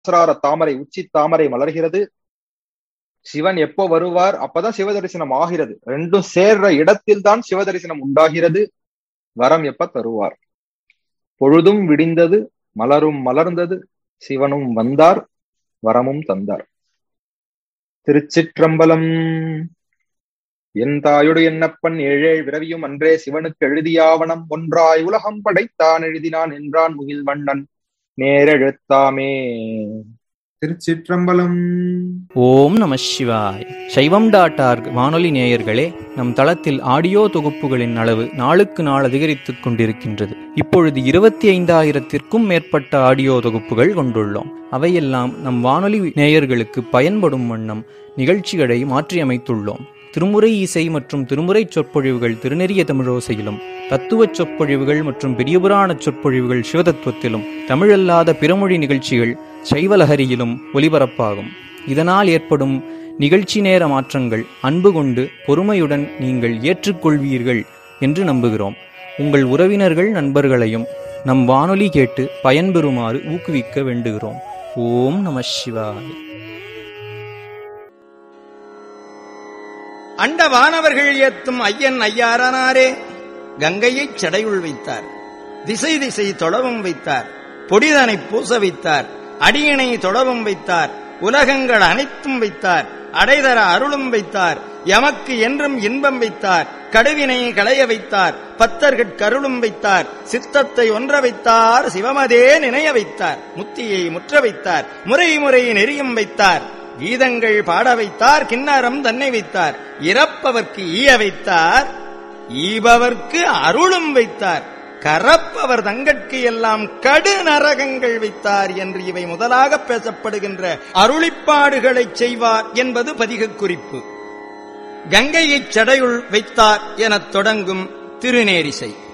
சகசிரார தாமரை உச்சி தாமரை மலர்கிறது சிவன் எப்போ வருவார் அப்பதான் சிவ தரிசனம் ஆகிறது ரெண்டும் சேர்ற இடத்தில் தான் சிவ தரிசனம் உண்டாகிறது வரம் எப்ப தருவார் பொழுதும் விடிந்தது மலரும் மலர்ந்தது சிவனும் வந்தார் வரமும் தந்தார் திருச்சிற்றம்பலம் என் தாயுடு என்னப்பன் ஏழேழ் விரவியும் அன்றே சிவனுக்கு எழுதியாவனம் ஒன்றாய் உலகம் படைத்தான் எழுதினான் என்றான் முகில் வண்ணன் நேரெழுத்தாமே திருச்சிற்றம்பலம் ஓம் நம சிவாய் சைவம் டாட் ஆர்க் வானொலி நேயர்களே நம் தளத்தில் ஆடியோ தொகுப்புகளின் அளவு நாளுக்கு நாள் அதிகரித்துக் கொண்டிருக்கின்றது இப்பொழுது இருபத்தி ஐந்தாயிரத்திற்கும் மேற்பட்ட ஆடியோ தொகுப்புகள் கொண்டுள்ளோம் அவையெல்லாம் நம் வானொலி நேயர்களுக்கு பயன்படும் வண்ணம் நிகழ்ச்சிகளை மாற்றியமைத்துள்ளோம் திருமுறை இசை மற்றும் திருமுறை சொற்பொழிவுகள் திருநெறிய தமிழோசையிலும் தத்துவ சொற்பொழிவுகள் மற்றும் பெரியபுராண சொற்பொழிவுகள் சிவதத்துவத்திலும் தமிழல்லாத பிறமொழி நிகழ்ச்சிகள் சைவலஹரியிலும் ஒலிபரப்பாகும் இதனால் ஏற்படும் நிகழ்ச்சி நேர மாற்றங்கள் அன்பு கொண்டு பொறுமையுடன் நீங்கள் ஏற்றுக்கொள்வீர்கள் என்று நம்புகிறோம் உங்கள் உறவினர்கள் நண்பர்களையும் நம் வானொலி கேட்டு பயன்பெறுமாறு ஊக்குவிக்க வேண்டுகிறோம் ஓம் நம சிவாய் அண்ட வானவர்கள் ஏத்தும் ஐயன் ஐயாரனாரே கங்கையைச் சடையுள் வைத்தார் திசை திசை தொழவும் வைத்தார் பொடிதனை பூச வைத்தார் அடியினை தொழவும் வைத்தார் உலகங்கள் அனைத்தும் வைத்தார் அடைதர அருளும் வைத்தார் எமக்கு என்றும் இன்பம் வைத்தார் கடுவினை களைய வைத்தார் பத்தர்கட் கருளும் வைத்தார் சித்தத்தை ஒன்ற வைத்தார் சிவமதே நினைய வைத்தார் முத்தியை முற்ற வைத்தார் முறை முறை நெறியும் வைத்தார் கீதங்கள் பாட வைத்தார் கிண்ணறம் தன்னை வைத்தார் இறப்பவர்க்கு ஈய வைத்தார் ஈபவர்க்கு அருளும் வைத்தார் கரப்பவர் தங்கட்கு எல்லாம் கடு நரகங்கள் வைத்தார் என்று இவை முதலாக பேசப்படுகின்ற அருளிப்பாடுகளைச் செய்வார் என்பது பதிகக் குறிப்பு கங்கையைச் சடையுள் வைத்தார் எனத் தொடங்கும் திருநேரிசை